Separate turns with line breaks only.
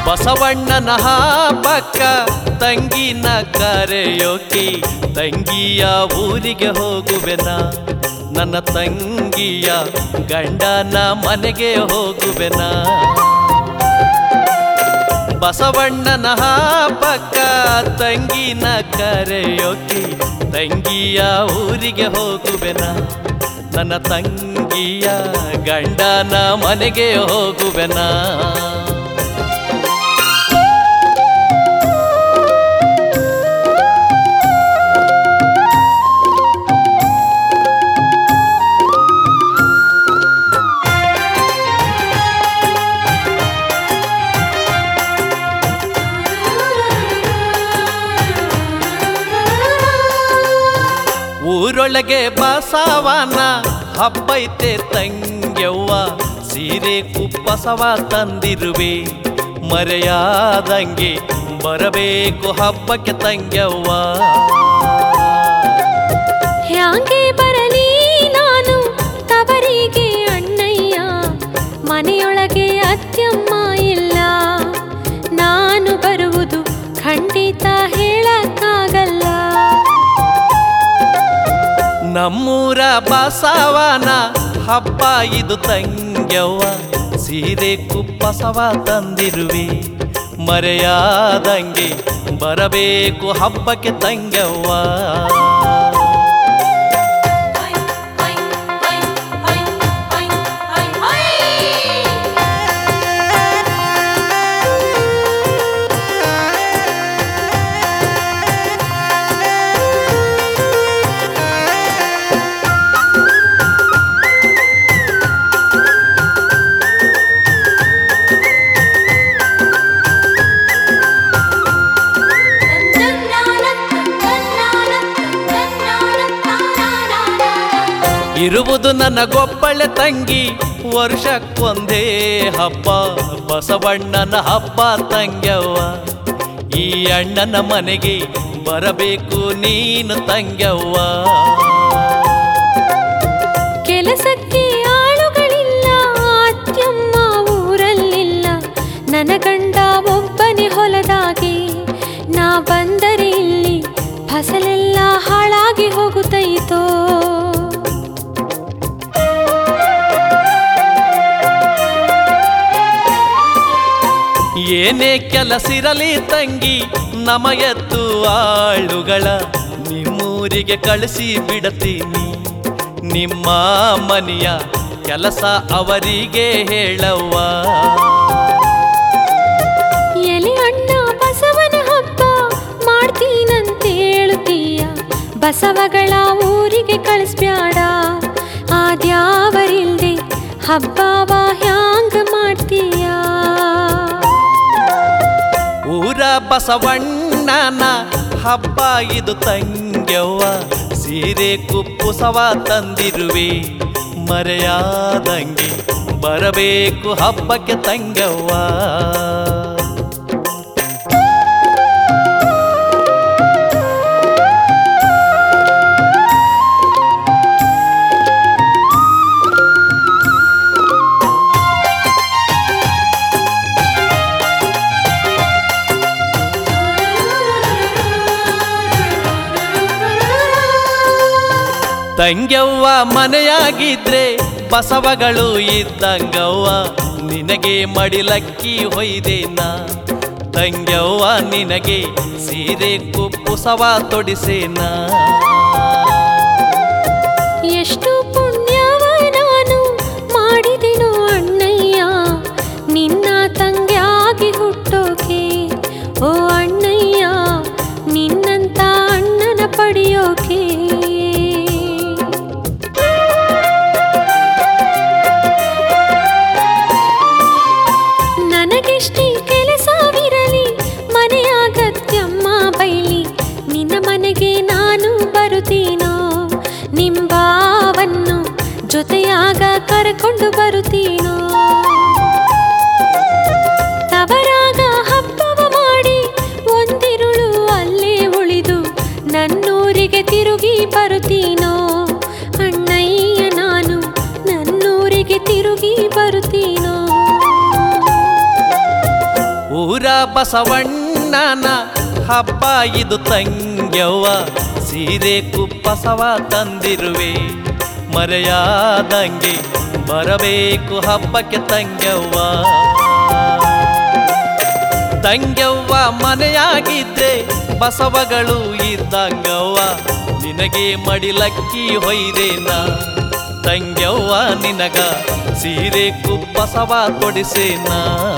ಬಸವಣ್ಣನ ಹಬ್ಬಕ್ಕ ತಂಗಿನ ಕರೆಯೋಕಿ ತಂಗಿಯ ಊರಿಗೆ ಹೋಗುವೆನ ನನ್ನ ತಂಗಿಯ ಗಂಡನ ಮನೆಗೆ ಹೋಗುವೆನ ಬಸವಣ್ಣನ ಹಬ್ಬಕ್ಕ ತಂಗಿನ ಕರೆಯೋಕಿ ತಂಗಿಯ ಊರಿಗೆ ಹೋಗುವೆನ ನನ್ನ ತಂಗಿಯ ಗಂಡನ ಮನೆಗೆ ಹೋಗುವೆನ ಊರೊಳಗೆ ಬಸವನ ಹಬ್ಬೈತೆ ತಂಗ್ಯವ್ವ ಸೀರೆ ಕುಪ್ಪಸವ ತಂದಿರುವೆ ಮರೆಯಾದಂಗೆ ಬರಬೇಕು ಹಬ್ಬಕ್ಕೆ ತಂಗ್ಯವ್ವ
ಹ್ಯಾಂಗೆ ಬರಲಿ ನಾನು ತವರಿಗೆ ಅಣ್ಣಯ್ಯ ಮನೆಯೊಳಗೆ ಅತ್ಯಮ್ಮ ಇಲ್ಲ ನಾನು ಬರುವುದು ಖಂಡಿತ ಹೇಳಕ್ಕಾಗಲ್ಲ
ನಮ್ಮೂರ ಬಸವನ ಹಬ್ಬ ಇದು ತಂಗ್ಯವ್ವ ಸೀರೆ ಕುಪ್ಪಸವ ತಂದಿರುವೆ ಮರೆಯಾದಂಗೆ ಬರಬೇಕು ಹಬ್ಬಕ್ಕೆ ತಂಗ್ಯವ್ವ ಇರುವುದು ನನ್ನ ಗೊಬ್ಬಳೆ ತಂಗಿ ವರ್ಷಕ್ಕೊಂದೇ ಹಬ್ಬ ಬಸವಣ್ಣನ ಹಬ್ಬ ತಂಗ್ಯವ್ವ ಈ ಅಣ್ಣನ ಮನೆಗೆ ಬರಬೇಕು ನೀನು ತಂಗ್ಯವ್ವ
ಕೆಲಸಕ್ಕೆ ಆಳುಗಳಿಲ್ಲ ಅತ್ಯಮ್ಮ ಊರಲ್ಲಿಲ್ಲ ನನ್ನ ಗಂಡ ಒಬ್ಬನೇ ಹೊಲದಾಗೆ ನಾ ಬಂದರೆ ಇಲ್ಲಿ ಫಸಲೆಲ್ಲ ಹಾಳಾಗಿ ಹೋಗುತ್ತೈತೋ
ಏನೇ ಕೆಲಸಿರಲಿ ತಂಗಿ ನಮ ಎತ್ತು ಆಳುಗಳ ನಿಮ್ಮೂರಿಗೆ ಕಳಿಸಿ ಬಿಡತೀನಿ ನಿಮ್ಮ ಮನೆಯ ಕೆಲಸ ಅವರಿಗೆ ಹೇಳವ್ವ
ಎಲೆ ಅಣ್ಣ ಬಸವನ ಹಬ್ಬ ಮಾಡ್ತೀನಂತ ಹೇಳುತ್ತೀಯ ಬಸವಗಳ ಊರಿಗೆ ಕಳಿಸ್ಬ್ಯಾಡ ಆದ್ಯಾವರಿಲ್ದೆ ಹಬ್ಬವ ಹ್ಯಾಂಗ ಮಾಡ್ತೀಯ
ಊರ ಬಸವಣ್ಣನ ಹಬ್ಬ ಇದು ತಂಗ್ಯವ್ವ ಸೀರೆ ಕುಪ್ಪುಸವ ತಂದಿರುವೆ ಮರೆಯಾದಂಗೆ ಬರಬೇಕು ಹಬ್ಬಕ್ಕೆ ತಂಗವ್ವ ತಂಗ್ಯವ್ವ ಮನೆಯಾಗಿದ್ರೆ ಬಸವಗಳು ಇದ್ದಂಗವ್ವ ನಿನಗೆ ಮಡಿಲಕ್ಕಿ ಹೊಯ್ದೇನ ತಂಗ್ಯವ್ವ ನಿನಗೆ ಸೀರೆ ಕುಪ್ಪುಸವ ತೊಡಿಸೇನ
ಎಷ್ಟು ಪುಣ್ಯವ ನಾನು ಮಾಡಿದೆನೋ ಅಣ್ಣಯ್ಯ ನಿನ್ನ ತಂಗ್ಯಾಗಿ ಹುಟ್ಟೋಕೆ ಓ ಅಣ್ಣಯ್ಯ ನಿನ್ನಂತ ಅಣ್ಣನ ಪಡೆಯೋಕೆ ನನಗೆಷ್ಟೇ ಕೆಲಸವಿರಲಿ ಮನೆಯಾಗತ್ಯಮ್ಮ ಬೈಲಿ ನಿನ್ನ ಮನೆಗೆ ನಾನು ಬರುತ್ತೀನೋ ನಿಂಬಾವನ್ನು ಜೊತೆಯಾಗ ಕರ್ಕೊಂಡು ಬರುತ್ತೀನೋ ತವರಾಗ ಹಬ್ಬವ ಮಾಡಿ ಒಂದಿರುಳು ಅಲ್ಲೇ ಉಳಿದು ನನ್ನೂರಿಗೆ ತಿರುಗಿ ಬರುತ್ತೀನೋ ಅಣ್ಣಯ್ಯ ನಾನು ನನ್ನೂರಿಗೆ ತಿರುಗಿ ಬರುತ್ತೀನೋ
ಊರ ಬಸವಣ್ಣನ ಹಬ್ಬ ಇದು ತಂಗ್ಯವ್ವ ಸೀರೆ ಕುಪ್ಪಸವ ತಂದಿರುವೆ ಮರೆಯಾದಂಗೆ ಬರಬೇಕು ಹಬ್ಬಕ್ಕೆ ತಂಗ್ಯವ್ವ ತಂಗ್ಯವ್ವ ಮನೆಯಾಗಿದ್ರೆ ಬಸವಗಳು ಇದ್ದಂಗವ್ವ ನಿನಗೆ ಮಡಿಲಕ್ಕಿ ಹೊಯ್ದೇನ ತಂಗ್ಯವ್ವ ನಿನಗ ಸೀರೆ ಕುಪ್ಪಸವ ಕೊಡಿಸೇನಾ